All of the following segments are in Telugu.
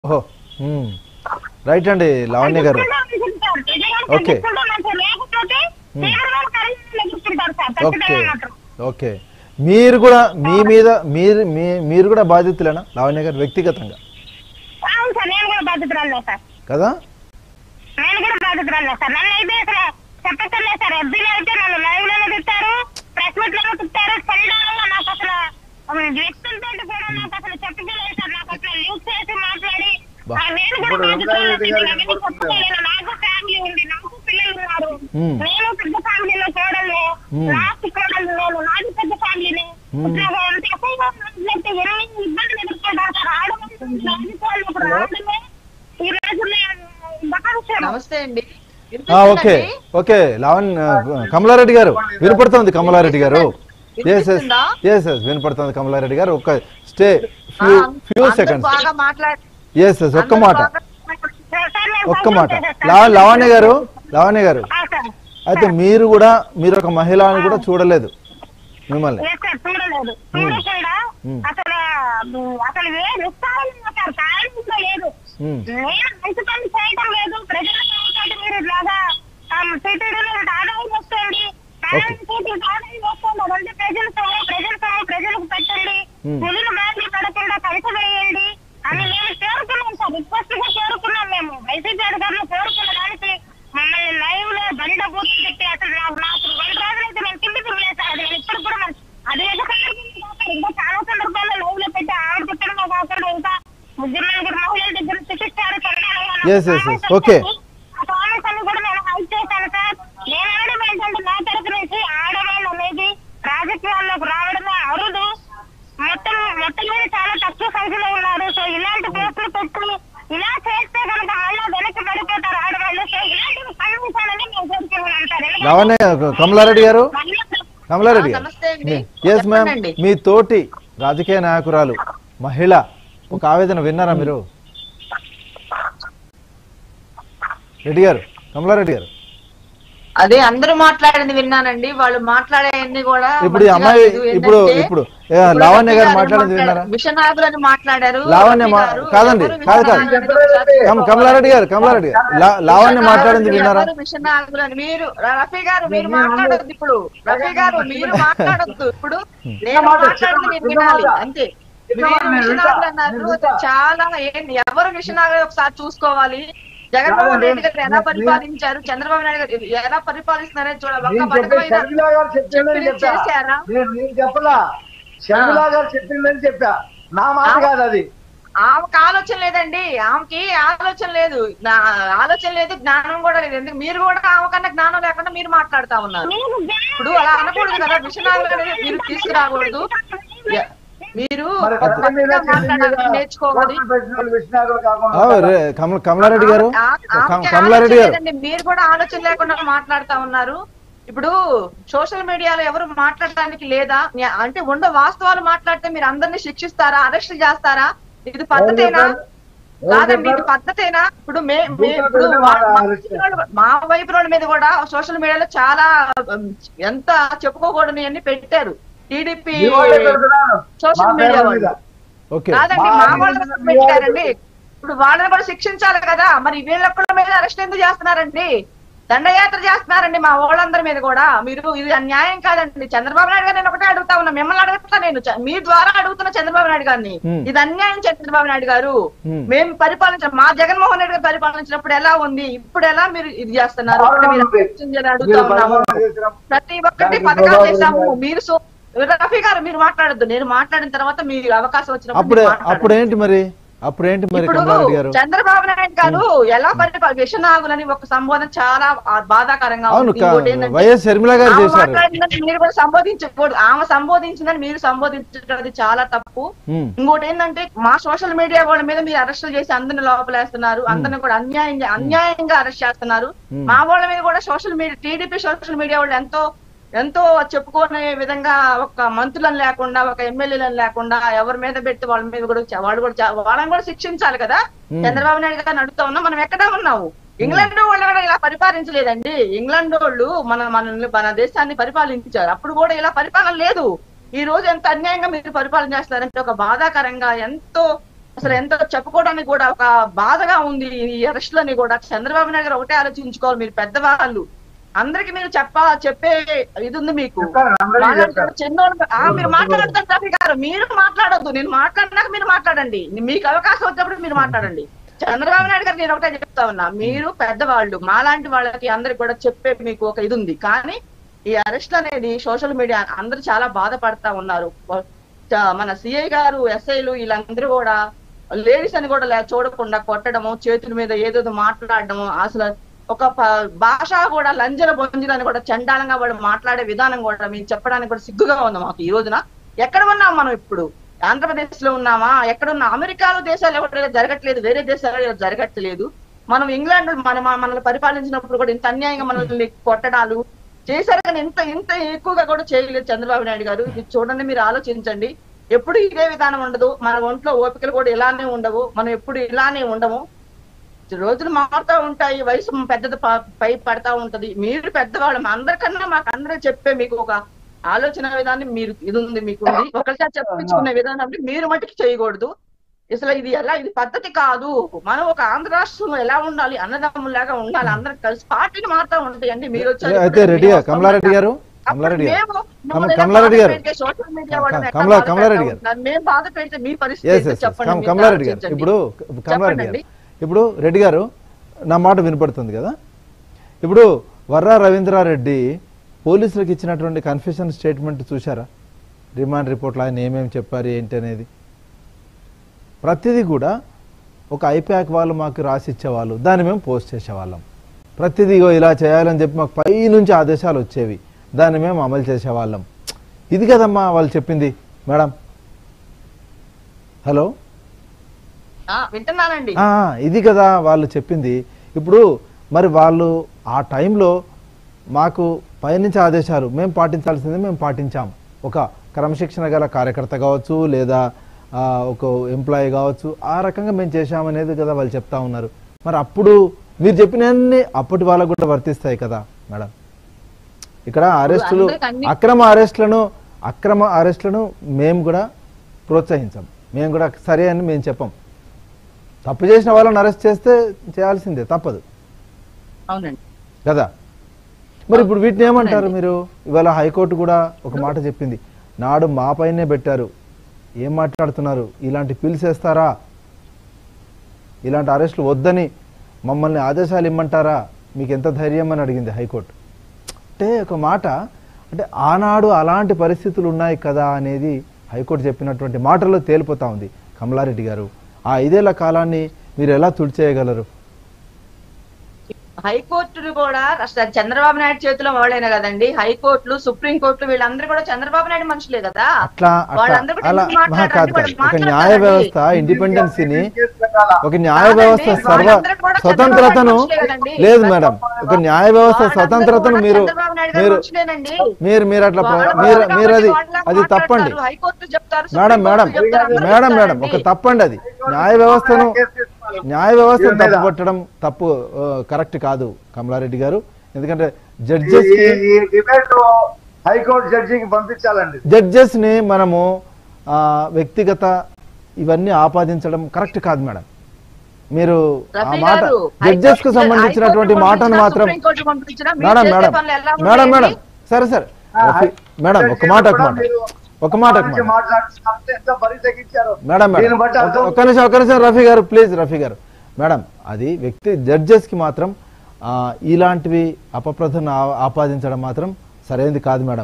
ఓహో మ్మ్. రైట్ అండి లావణ్య గారు ఓకే. ఓకే ఓకే మీరు కూడా మీ మీద మీరు మీ మీరు కూడా బాధితులేనా లావణ్య గారు వ్యక్తిగతంగా అవును సార్ నేను కూడా బాధితురాలే సార్ కదా నేను కూడా బాధితురాలే సార్ నన్ను అయితే అసలు చెప్పక్కర్లేదు సార్ ఎబ్బీలో అయితే నన్ను లైవ్ లోనే తిట్టారు ప్రెస్ మీట్ లోనే తిట్టారు చండాలంగా నాకు అసలు వ్యక్తులతో కూడా నాకు అసలు చెప్పలేదు సార్ నాకు అసలు యూజ్ చేసి మాట్లాడి బా. ఆ, నేను కూడా ఇప్పుడు బాధితురాలే రంగారెడ్డి గారు నేను చెప్పుకోలేను నాకు ఫ్యామిలీ ఉంది నాకు పిల్లలు ఉన్నారు మ్మ్. నేను పెద్ద ఫ్యామిలీలో చూడలే మ్మ్. లాస్ట్ కోడలు నేను నాది పెద్ద ఫ్యామిలీనే మ్మ్. ఇట్లా అంత ఎక్కువగా ఉన్నట్లయితే ఎన్ని ఇబ్బందులు ఎదుర్కొంటారు సార్ ఆడవాళ్ళు రాజకీయాల్లో ఇప్పుడు రావడమే ఈ రోజుల్లో బాగా విషయం. నమస్తే అండి ఆ, ఓకే ఓకే లావణ్ కమలారెడ్డి గారు వినపడుతుంది కమలారెడ్డి గారు ఎస్ ఎస్ వినిపిస్తుందా? ఎస్ ఎస్ వినపడుతుంది కమలారెడ్డి గారు ఒక్క స్టే ఆ, ఫ్యూ ఫ్యూ అందరూ సెకండ్స్ బాగా మాట్లాడ ఎస్ ఎస్ ఒక్క అందరూ మాట బాగా- సార్, నేను ఒక్క మాట సంతోషం లా సార్. లావణ్య గారు లావణ్య గారు ఆ, సార్. అయితే మీరు కూడా మీరు ఒక మహిళ అని కూడా చూడలేదు మిమ్మల్ని ఎస్ సార్, చూడలేదు చూడకుండా మ్మ్. అసలు ఉమ్, అసలు ఏ నిస్సారం సార్ కారణంగా లేదు మ్మ్. నేను మంచి పని చేయడం లేదు ప్రజలకు ఏంటంటే మీరు ఇట్లాగా టీటీడీలో ఆదాయం వస్తుంది ఓకే. ఆదాయం వస్తుంది అదంటే ప్రజల సొమ్ము ప్రజల సొమ్ము ప్రజలకు పెట్టండి మ్మ్. పులిని బాధ్య పడకుండా కలిసి వేయండి అని మేము చేరుకున్నాం సార్ రిక్వెస్ట్ గా చేరుకున్నాం మేము వైసీపీ అధికారులు కోరుకున్న దానికి మమ్మల్ని లైవ్ లో బండ బూత్ పెట్టి అసలు నాకు నాకు రెండు రోజులైతే నేను కింద తిరగలేదు సార్ అది నేను ఇప్పుడు కూడా మరి అది ఒక సందర్భం కాదు, ఇంకా చాలా సందర్భాల్లో లైవ్ లో పెట్టి ఆవిడ పెట్టడమే కాకుండా ఇంకా ముగ్గురు నలుగురు మహిళల దగ్గర చికిత్సారు Yes, yes, yes. Okay. Comments అన్ని కూడా నేను హైప్ చేశాను సార్ నేను అనడం ఏంటంటే నా తరపు నుంచి ఆడవాళ్ళు అనేది రాజకీయాల్లోకి రావడమే అరుదు మొత్తం మొత్తం మీద చాలా తక్కువ సంఖ్యలో ఉన్నారు సో ఇలాంటి పోస్టులు పెట్టి ఇలా చేస్తే కనుక మళ్ళీ వెనక్కి పడిపోతారు ఆడవాళ్ళు సో ఇలాంటివి ఖండించాలని మేము కోరుకుంటున్నాం సార్ ఎందుకంటే లావణ్య కమలారెడ్డి గారు మహిళలు- కమలారెడ్డి ఆ, గారు నమస్తే అండి. ఎస్ మ్యామ్ చెప్పండి. మీ తోటి రాజకీయ నాయకురాలు మహిళ ఒక ఆవేదన విన్నారా మీరు రెడ్డి గారు కమలారెడ్డి గారు అదే అందరూ మాట్లాడింది విన్నానండి వాళ్ళు మాట్లాడేవన్నీ కూడా ఇప్పుడు ఈ మంచిగా అమ్మాయి లేదు. ఇప్పుడు ఏంటంటే, ఇప్పుడు ఏ, ఇప్పుడు లావణ్య గారు రఫీ మాట్లాడింది మాట్లాడారు. విన్నారా విషనాయకులని మాట్లాడారు లావణ్య రఫీ మా- గారు కాదండి, ఎవరు కాదు, కాదు. విషనాయకులని కమ- కమలారెడ్డి గారు కమలారెడ్డి గారు లా- లావణ్య మాట్లాడింది విన్నారా ఎవరు విషనాయకులని మీరు రఫీ గారు మీరు మాట్లాడొద్దు ఇప్పుడు రఫీ గారు మీరు మాట్లాడొద్దు ఇప్పుడు నేను మాట్లాడింది మీరు వినాలి అంతే మీరు విషనాయకులు అన్నారు చాలా ఏంటి ఎవరు విషనాయకులు ఒకసారి చూసుకోవాలి జగన్మోహన్ రెడ్డి గారు ఎలా పరిపాలించారు చంద్రబాబు నాయుడు గారు ఎలా పరిపాలిస్తున్నారని చూడాలి ఒక్క నేను చెప్పే పథకమైన షర్మిలా గారు చెప్పిందని చెప్పి చెప్పా చేశారా? నేను నేను చెప్పలా షర్మిలా గారు చెప్పిందని చెప్పా నా మాట కాదు అది ఆమెకు ఆలోచన లేదండి ఆమెకి ఆలోచన లేదు నా ఆలోచన లేదు జ్ఞానం కూడా లేదు ఎందుకు మీరు కూడా ఆమె కన్నా జ్ఞానం లేకుండా మీరు మాట్లాడుతా ఉన్నారు మీరు జ్ఞానం ఇప్పుడు అలా అనకూడదు కదా విషయాలు అనేది మీరు తీసుకురాకూడదు య- మీరు మరి ఒక కత్తి మీద పద్ధతిగా చెట్టు మీద మాట్లాడాలి నేర్చుకోవాలి కోట్లు పెట్టిన వాళ్ళు విషయాలు కాకుండా ఆ, రే- కమల కమలారెడ్డి గారు ఆ- ఆ- కమ- ఆమెకి కమలారెడ్డి ఆలోచన గారు లేదండి. మీరు కూడా ఆలోచన లేకుండా మాట్లాడుతా ఉన్నారు ఇప్పుడు సోషల్ మీడియాలో ఎవరు మాట్లాడటానికి లేదా న్యా- అంటే ఉండ వాస్తవాలు మాట్లాడితే మీరు అందరినీ శిక్షిస్తారా అరెస్ట్ చేస్తారా ఇది పద్ధతేనా ఎవరు కాదండి ఇది చెప్పారు? పద్ధతేనా ఇప్పుడు మే మే- భూతాలు ఇప్పుడు పెడితే మా- మా మా arrest వైపు రోడ్డు- మా వైపు రోడ్డు మీద కూడా సోషల్ మీడియాలో చాలా ఉమ్, ఎంత చెప్పుకోకూడని అన్ని పెట్టారు టీడీపీ మీ వాళ్ళే పెడుతున్నారు. సోషల్ మా మీడియా పేర్ల వాళ్ళు మీద. ఓకే కాదండి మా మా మీద వాళ్ళని మీ పెట్టారండి వాళ్ళు- ఇప్పుడు వాళ్ళని కూడా శిక్షించాలి కదా మరి వీళ్ళొక్కళ్ళ మీద అరెస్ట్ ఎందుకు చేస్తున్నారండి దండయాత్ర చేస్తున్నారండి మా వాళ్ళందరి మీద కూడా మీరు ఇది అన్యాయం కాదండి చంద్రబాబు నాయుడు గారు నేను ఒకటే అడుగుతా ఉన్నా మిమ్మల్ని అడుగుతా నేను చ- మీ ద్వారా అడుగుతున్న చంద్రబాబు నాయుడు గారిని Hmm. ఇది అన్యాయం చంద్రబాబు నాయుడు గారు Hmm. మేము పరిపాలించిన మా జగన్మోహన్ రెడ్డి గారు పరిపాలించినప్పుడు ఎలా ఉంది ఇప్పుడు ఎలా మీరు ఇది చేస్తున్నారు ఒకటి మీరు ఆలోచించని అడుగుతా మీరు ఉన్నాము పరిపాలన చేసినప్పుడు ప్రతి ఒక్కటి దానికి పథకాలు జవాబు చేశాము ఇవ్వాలి. మీరు సో రఫీ గారు మీరు మాట్లాడద్దు నేను మాట్లాడిన తర్వాత మీరు అవకాశం వచ్చినప్పుడు అప్పుడే మీరు మాట్లాడండి. అప్పుడు ఏంటి మరి అప్పుడు ఏంటి మరి ఇప్పుడు కమలారెడ్డి గారు చంద్రబాబు నాయుడు గారు ఎలా పరిపాలన విషనాగులని ఒక సంబోధన చాలా ఆ- బాధాకరంగా అవును ఉంది కా- ఇంకోటి ఏంటంటే, వైఎస్ షర్మిల గారు ఆమె చేశారు మాట్లాడిందని మీరు కూడా సంబోధించకూడదు ఆమె సంబోధించిందని మీరు సంబోధించడం అది చాలా తప్పు ఉమ్, ఇంకోటి ఏంటంటే మా సోషల్ మీడియా వాళ్ళ మీద మీరు అరెస్టులు చేసి అందరిని లోపలేస్తున్నారు అందరిని కూడా అన్యాయంగా అన్యాయంగా అరెస్ట్ చేస్తున్నారు Hmm. మా వాళ్ళ మీద కూడా social media TDP social media వాళ్ళు ఎంతో ఎంతో చెప్పుకునే విధంగా ఒక మంత్రులను లేకుండా ఒక ఎమ్మెల్యేలను లేకుండా ఎవరి మీద పెట్టి వాళ్ళ మీద కూడా చ- వాళ్ళు కూడా చ- వాళ్ళని కూడా శిక్షించాలి కదా Hmm. చంద్రబాబు నాయుడు గారిని అడుగుతా ఉన్నాం మనం ఎక్కడ ఉన్నాము ఇంగ్లాండ్ వాళ్ళు కూడా ఇలా పరిపాలించలేదండి ఇంగ్లాండ్ వాళ్ళు మన మనల్ని మన దేశాన్ని పరిపాలించారు అప్పుడు కూడా ఇలా పరిపాలన లేదు ఈ రోజు ఎంత అన్యాయంగా మీరు పరిపాలన చేస్తారంటే ఒక బాధాకరంగా ఎంతో అసలు ఎంత చెప్పుకోవడానికి కూడా ఒక బాధగా ఉంది ఈ అరెస్టులని కూడా చంద్రబాబు నాయుడు గారు ఒకటే ఆలోచించుకోవాలి మీరు పెద్దవాళ్ళు అందరికి మీరు చెప్పా చెప్పే ఇది ఉంది మీకు చెప్పారు, అందరికీ వాళ్ళంటే చెప్పారు. చిన్నోళ్ళు ఆ, మీరు మాట్లాడతారు రఫీ గారు మీరు మాట్లాడొద్దు నేను మాట్లాడినాక మీరు మాట్లాడండి మీకు అవకాశం వచ్చినప్పుడు మీరు మాట్లాడండి చంద్రబాబు నాయుడు గారు నేను ఒకటే చెప్తా ఉన్నా మీరు పెద్దవాళ్ళు మాలాంటి వాళ్ళకి అందరికి కూడా చెప్పే మీకు ఒక ఇది ఉంది కానీ ఈ అరెస్ట్ అనేది సోషల్ మీడియా అందరూ చాలా బాధపడతా ఉన్నారు చ- మన సిఐ గారు ఎస్ఐలు వీళ్ళందరూ కూడా లేడీస్ అని కూడా లే- చూడకుండా కొట్టడము చేతుల మీద ఏదేదో మాట్లాడడము అసలు ఒక ప- భాష కూడా లంజన బొంజనని కూడా చండాలంగా వాడు మాట్లాడే విధానం కూడా మీకు చెప్పడానికి కూడా సిగ్గుగా ఉంది మాకు ఈ రోజున ఎక్కడ ఉన్నాం మనం ఇప్పుడు ఆంధ్రప్రదేశ్ లో ఉన్నామా ఎక్కడ ఉన్నా అమెరికాలో దేశాలు ఎవరు జరగట్లేదు వేరే దేశాలు జరగట్లేదు మనం ఇంగ్లాండ్ మన మన- మనల్ని పరిపాలించినప్పుడు కూడా ఇంత అన్యాయంగా మనల్ని కొట్టడాలు చేశారు కానీ ఇంత ఇంత ఎక్కువగా కూడా చేయలేదు చంద్రబాబు నాయుడు గారు ఇది చూడండి మీరు ఆలోచించండి ఎప్పుడు ఇదే విధానం ఉండదు మన ఒంట్లో ఓపికలు కూడా ఇలానే ఉండవు మనం ఎప్పుడు ఇలానే ఉండము రోజులు మారుతా ఉంటాయి వయసు పెద్దది ప- పై పడతా ఉంటది మీరు పెద్దవాళ్ళు మా అందరికన్నా మాకు అందరూ చెప్పే మీకు ఒక ఆలోచన విధానం మీరు ఇది ఉంది మీకు ఉంది ఒకరిసారి చెప్పించుకునే విధానం అంటే మీరు మటుకు చేయకూడదు అసలు ఇది ఎలా ఇది పద్ధతి కాదు మనం ఒక ఆంధ్ర రాష్ట్రంలో ఎలా ఉండాలి అన్నదమ్ములాగా ఉండాలి అందరం కలిసి పార్టీని మారుతా ఉంటాయండి మీరు వచ్చారు అయితే ఇప్పుడు రెడ్డిగా మేము కమలారెడ్డి గారు అప్పుడు కమలారెడ్డి గారు మేము కమ- మమ్మల్ని ఎలా కమలారెడ్డి బాధ గారు. పెడితే సోషల్ మీడియా క- వాళ్ళని ఎట్లా కమలా- బాధ కమలారెడ్డి పెడతా గారు. ఉంటారు? మేము బాధ పెడితే మీ పరిస్థితి ఎస్ ఏంటో ఎస్ చెప్పండి మీరు కమలారెడ్డి గారు ఆలోచించండి. ఇప్పుడు కమలారెడ్డి గారు చెప్పండి. ఇప్పుడు రెడ్డి గారు నా మాట వినపడుతుంది కదా ఇప్పుడు వర్రా రవీంద్రారెడ్డి పోలీసులకు ఇచ్చినటువంటి కన్ఫెషన్ స్టేట్మెంట్ చూశారా రిమాండ్ రిపోర్ట్లో ఆయన ఏమేమి చెప్పారు ఏంటి అనేది ప్రతిదీ కూడా ఒక ఐప్యాక్ వాళ్ళు మాకు రాసి ఇచ్చేవాళ్ళు దాన్ని మేము పోస్ట్ చేసేవాళ్ళం ప్రతిదీ ఇగో ఇలా చేయాలని చెప్పి మాకు పై నుంచి ఆదేశాలు వచ్చేవి దాన్ని మేము అమలు చేసేవాళ్ళం ఇది కదమ్మా వాళ్ళు చెప్పింది మేడం హలో ఆ, వింటున్నానండి ఆ, ఇది కదా వాళ్ళు చెప్పింది ఇప్పుడు మరి వాళ్ళు ఆ టైంలో మాకు పైనుంచి ఆదేశాలు మేము పాటించాల్సింది మేము పాటించాం ఒక క్రమశిక్షణ గల కార్యకర్త కావచ్చు లేదా ఆ, ఒక ఎంప్లాయీ కావచ్చు ఆ రకంగా మేము చేశామనేది కదా వాళ్ళు చెప్తా ఉన్నారు మరి అప్పుడు మీరు చెప్పినన్ని అప్పటి వాళ్ళకు కూడా వర్తిస్తాయి కదా మేడం ఇక్కడ అరెస్టులు అందరికి అన్ని- అక్రమ అరెస్టులను అక్రమ అరెస్టులను మేము కూడా ప్రోత్సహించాం మేము కూడా సరే అని మేము చెప్పాం తప్పు చేసిన వాళ్ళని అరెస్ట్ చేస్తే చేయాల్సిందే తప్పదు అవునండి కదా మరి ఇప్పుడు వీటిని ఏమంటారు మీరు ఇవాళ హైకోర్టు కూడా ఒక మాట చెప్పింది నాడు మా పైనే పెట్టారు ఏం మాట్లాడుతున్నారు ఇలాంటి పిల్స్ వేస్తారా ఇలాంటి అరెస్టులు వద్దని మమ్మల్ని ఆదేశాలు ఇమ్మంటారా మీకు ఎంత ధైర్యం అని అడిగింది హైకోర్టు అంటే ఒక మాట అంటే ఆనాడు అలాంటి పరిస్థితులు ఉన్నాయి కదా అనేది హైకోర్టు చెప్పినటువంటి మాటల్లో తేలిపోతా ఉంది కమలారెడ్డి గారు ఆ ఐదేళ్ల కాలాన్ని మీరు ఎలా తుడిచేయగలరు హైకోర్టులు కూడా అసలు చంద్రబాబు నాయుడు చేతిలో వాళ్ళైనా కదండి హైకోర్టులు సుప్రీం కోర్టులు వీళ్ళందరూ కూడా చంద్రబాబు నాయుడు మనుషులే కదా అట్లా అట్లా వాళ్ళందరూ కూడా అలా ఎందుకు మహా కాదు మాట్లాడాలి? కాదు ఒక వాళ్ళు న్యాయ మాట్లాడాలి. వ్యవస్థ ఇండిపెండెన్సీని ఒక న్యాయ కాదండి, వ్యవస్థ సర్వ వాళ్ళందరూ కూడా స్వతంత్రతను చంద్రబాబు నాయుడు మనుషులే లేదు కదండి. మేడం ఒక న్యాయ వ్యవస్థ వాళ్ళందరూ స్వతంత్రతను కూడా మీరు చంద్రబాబు నాయుడు గారి మీరు మనుషులేనండి. మీరు మీరు అట్లా ప్ర- వాళ్ళు మీరు వాళ్ళు మీరు అది వాళ్ళలా అది తప్పండి మాట్లాడతారు, హైకోర్టు చెప్తారు మేడం సుప్రీం మేడం కోర్టు చెప్తారు, అందరూ మేడం మేడం చెప్తారండి. ఒక తప్పండి అది న్యాయ వ్యవస్థను న్యాయ వ్యవస్థను తప్పు పట్టడం తప్పు ఆ, కరెక్ట్ కాదు కమలారెడ్డి గారు ఎందుకంటే జడ్జెస్ ఈ ఈ డిబేట్ హైకోర్టు జడ్జికి పంపించాలండి జడ్జెస్ ని మనము ఆ, వ్యక్తిగత ఇవన్నీ ఆపాదించడం కరెక్ట్ కాదు మేడం మీరు ఆ రఫీ మాట గారు, జడ్జెస్ కు హైకోర్టు- సంబంధించినటువంటి హైకోర్టు మాటను పంపించినా, మాత్రం సుప్రీం కోర్టు పంపించినా, మీరు మేడం చేసే మేడం పనులు ఎలా మేడం ఉంటాయండి? మేడం సరే సరే రఫీ- మేడం ఒక మాట ఒక మాట ఒక మాట ఒక మాట మాట్లాడుతున్నారు ఎంత బరి తగ్గించారు మేడం మేడం దీన్ని బట్టి ఒక- అర్థం ఒక్క నిమిషం ఒక్క నిమిషం రఫీ గారు ప్లీజ్ రఫీ గారు మేడం అది వ్యక్తి జడ్జెస్ కి మాత్రం ఆ, ఇలాంటివి అపప్రదను ఆ- ఆపాదించడం మాత్రం సరైనది కాదు మేడం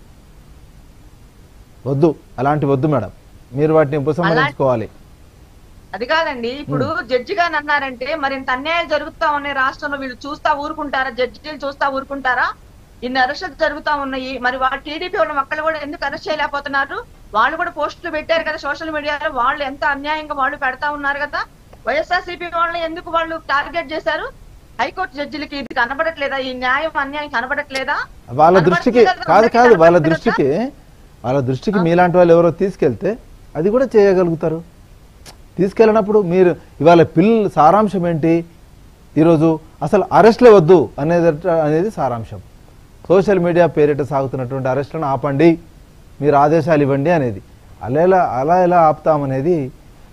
వద్దు అలాంటి వద్దు మేడం మీరు వాటిని ఉపసంహరించుకోవాలి అది కాదండి ఇప్పుడు జడ్జి గాని అన్నారంటే మరి ఇంత అన్యాయం జరుగుతా ఉన్నాయి రాష్ట్రంలో వీళ్ళు చూస్తా ఊరుకుంటారా జడ్జిలు చూస్తా ఊరుకుంటారా ఇన్ని అరెస్టులు జరుగుతా ఉన్నాయి మరి వాళ్ళ టీడీపీ వాళ్ళ మక్కలు కూడా ఎందుకు అరెస్ట్ చేయలేకపోతున్నారు వాళ్ళు కూడా పోస్టులు పెట్టారు కదా సోషల్ మీడియాలో వాళ్ళు ఎంత అన్యాయంగా వాళ్ళు పెడతా ఉన్నారు కదా వైఎస్ఆర్సీపీ వాళ్ళని ఎందుకు వాళ్ళు టార్గెట్ చేశారు హైకోర్టు జడ్జిలకి ఇది కనబడట్లేదా ఈ న్యాయం అన్యాయం కనబడట్లేదా వాళ్ళ కనబడట్లేదు దృష్టికి కదా, కాదు అందరికీ కాదు వాళ్ళ కనబడట్లేదా? దృష్టికి వాళ్ళ దృష్టికి మీలాంటి వాళ్ళు ఎవరో తీసుకెళ్తే అది కూడా చేయగలుగుతారు తీసుకెళ్ళినప్పుడు మీరు ఇవాళ పిల్ సారాంశం ఏంటి ఈరోజు అసలు అరెస్ట్లే వద్దు అనేది అనేది సారాంశం సోషల్ మీడియా పేరిట సాగుతున్నటువంటి అరెస్టులను ఆపండి మీరు ఆదేశాలు ఇవ్వండి అనేది అలా ఎలా అలా ఎలా ఆపుతామనేది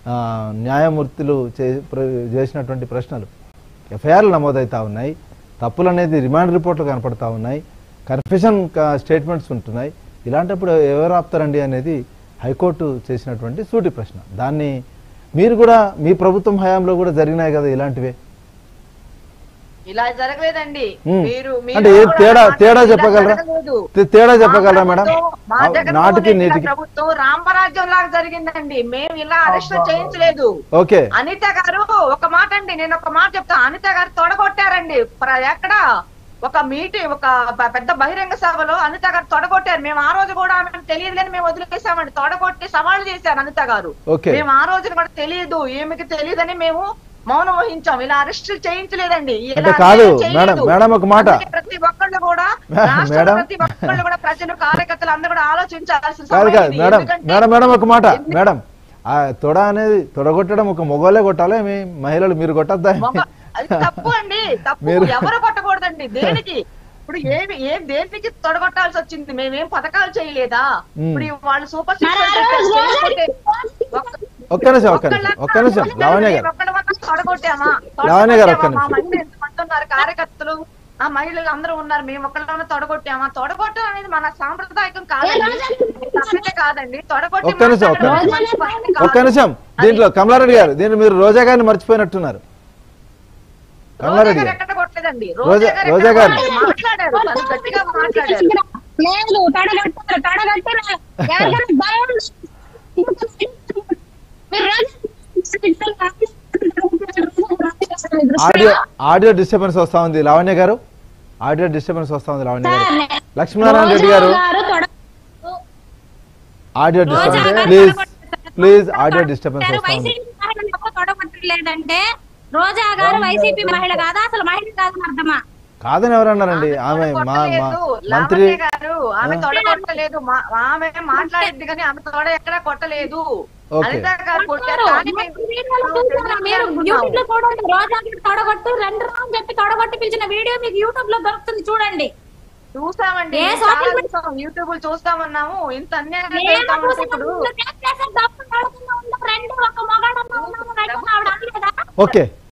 ఆ, న్యాయమూర్తులు చే ప్ర- చేసినటువంటి ప్రశ్నలు ఎఫ్ఐఆర్లు నమోదవుతా ఉన్నాయి తప్పులు అనేది రిమాండ్ రిపోర్ట్లు కనపడతా ఉన్నాయి కన్ఫెషన్ స్టేట్మెంట్స్ ఉంటున్నాయి ఇలాంటప్పుడు ఎవరు ఆపుతారండి అనేది హైకోర్టు చేసినటువంటి సూటి ప్రశ్న దాన్ని మీరు కూడా మీ ప్రభుత్వం హయాంలో కూడా జరిగినాయి కదా ఇలాంటివే ఇలా జరగలేదండి ఉమ్. మీరు మీరు అంటే ఏ కూడా తేడా మాట్లాడి తేడా ఇలా చెప్పగలరా జరగలేదు. తే- తేడా మా చెప్పగలరా మేడం ప్రభుత్వం, మా ఆ, జగన్మోహన్ నాటికి రెడ్డి గారి నేటికి ప్రభుత్వం రామరాజ్యం లాగా జరిగిందండి మేము ఇలా అరెస్ట్ చేయించలేదు ఓకే అనిత గారు ఒక మాట అండి నేను ఒక మాట చెప్తా అనిత గారు తొడగొట్టారండి ప్ర- ఎక్కడ ఒక మీటింగ్ ఒక ప- పెద్ద బహిరంగ సభలో అనిత గారు తొడగొట్టారు మేము ఆ రోజు కూడా ఆమె తెలియదులేని మేము వదిలేసామండి తొడగొట్టి సవాల్ చేశారు అనిత గారు ఓకే మేము ఆ రోజున కూడా తెలియదు ఈమెకి తెలియదని మేము మౌనం వహించాం ఇలా అరెస్ట్ చేయించలేదండి ఇలా అంటే కాదు అన్యాయం చేయలేదు. మేడం మేడం ఒక మాట అందుకే ప్రతి ఒక్కళ్ళు కూడా మే- రాష్ట్రంలో మేడం. ప్రతి ఒక్కళ్ళు కూడా ప్రజలు కార్యకర్తలు అందరూ కూడా ఆలోచించాల్సిన కాదు సమయం కాదు ఇది. మేడం ఎందుకంటే మేడం మేడం ఒక మాట ఎందుకు- మేడం ఆ తొడ అనేది తొడగొట్టడం ఒక మొగోళ్ళే కొట్టాలి మీ మహిళలు మీరు కొట్టద్దా మొగ- అది తప్పు అండి తప్పు మీరు- ఎవరు కొట్టకూడదండి దేనికి ఇప్పుడు ఏమి ఏం దేనికి తొడగొట్టాల్సి వచ్చింది మేమేం పథకాలు చేయలేదా మ్మ్. ఇప్పుడు వాళ్ళు సూపర్ మరి ఆ సిక్స్ రోజు చేయకపోతే ఒక్క- ఒక్క నిమిషం ఒక్క నిమిషం ఒక్క నిమిషం లావణ్య గారు ఒక్కడమన్నా తొడగొట్టామా లావణ్య గారు, ఒక్క తొడగొట్టామా? మా నిమిషం. మహిళలు ఎంతమంది ఉన్నారు కార్యకర్తలు ఆ మహిళలు అందరూ ఉన్నారు మేము ఒక్కళ్ళమన్నా తొడగొట్టామా తొడగొట్టడం అనేది మన సాంప్రదాయకం కాదండి తప్పైతే కాదండి తొడగొట్టి ఒక్క నిమిషం, ఒక్క మాట్లాడడం నిమిషం. మంచి పద్ధతి కాదు. ఒక్క నిమిషం దీంట్లో కమలారెడ్డి గారు దీన్ని మీరు రోజా గారిని మర్చిపోయినట్టున్నారు రోజా కమలారెడ్డి గారు గారు ఎక్కడ కొట్టలేదండి రోజా- రోజా గారు రోజా ఎక్కడ గారు. కొట్టలేదు. మాట్లాడారు తను గట్టిగా మాట్లాడారు లేదు తడగట్టారు తడగట్టారు ఎవరికైనా భయం ఉంది? మీరు ఆడియో ఆడియో డిస్టర్బెన్స్ వస్తా ఉంది లావణ్య గారు ఆడియో డిస్టర్బెన్స్ వస్తా ఉంది లావణ్య గారు లక్ష్మీనారాయణ రెడ్డి గారు audio disturbance please please audio disturbance వస్తా ఉంది వైసీపీ మహిళను ఎవరు తొడగొట్టలేదంటే రోజా గారు వైసీపీ మహిళ కాదా అసలు మహిళ కాదని అర్థమా కాదని ఎవరన్నారండి ఆమె మా మా తొడగొట్టలేదు. మంత్రి లావణ్య గారు ఆమె ఆ. తొడగొట్టలేదు మా- ఆమె మాట్లాడింది కానీ ఆమె తొడ ఎక్కడ కొట్టలేదు ఓకే. అనిత గారు కొట్టారు కానీ మేము మీరు యూట్యూబ్ లో చూడండి రోజా గారు తొడగొట్టు రెండు రోజులు చెప్పి తొడగొట్టి పిలిచిన వీడియో మీకు యూట్యూబ్ లో దొరుకుతుంది చూడండి చూసామండి ఏ చాలా సోషల్ మీడియా- చూసాం. యూట్యూబ్ లో చూస్తామన్నాము ఇంత అన్యాయం నేను జరుగుతా ఉంటే చూసిన ఇప్పుడు వీడియో చేస్తే తప్పు నడుస్తున్నా ఉందా? రెండు ఒక్క మగాడన్నా ఉన్నాము, రెండు ఆవిడ అనలేదా? ఓకే